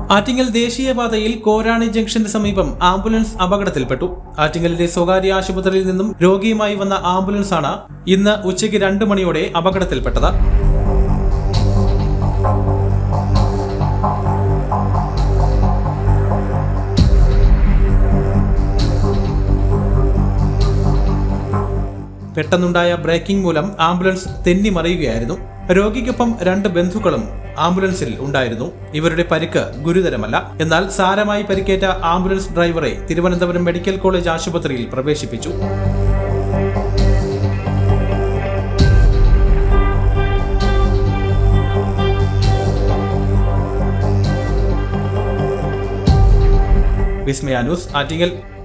ആറ്റിങ്ങൽ ദേശീയപാതയിൽ കോരാണി ജംഗ്ഷന് സമീപം ആംബുലൻസ് അപകടത്തിൽപ്പെട്ടു ആറ്റിങ്ങലിലെ സ്വകാര്യ ആശുപത്രിയിൽ നിന്നും രോഗിയുമായി വന്ന ആംബുലൻസാണ് ഇന്ന് ഉച്ചയ്ക്ക് രണ്ട് മണിയോടെ അപകടത്തിൽപ്പെട്ടത് പെട്ടെന്നുണ്ടായ ബ്രേക്കിംഗ് മൂലം ആംബുലൻസ് തെന്നിമറിയുകയായിരുന്നു രോഗിക്കൊപ്പം രണ്ട് ബന്ധുക്കളും ആംബുലൻസിൽ ഉണ്ടായിരുന്നു ഇവരുടെ പരിക്ക് ഗുരുതരമല്ല എന്നാൽ സാരമായി പരിക്കേറ്റ ആംബുലൻസ് ഡ്രൈവറെ തിരുവനന്തപുരം മെഡിക്കൽ കോളേജ് ആശുപത്രിയിൽ പ്രവേശിപ്പിച്ചു വിസ്മയ ന്യൂസ് ആറ്റിങ്ങൽ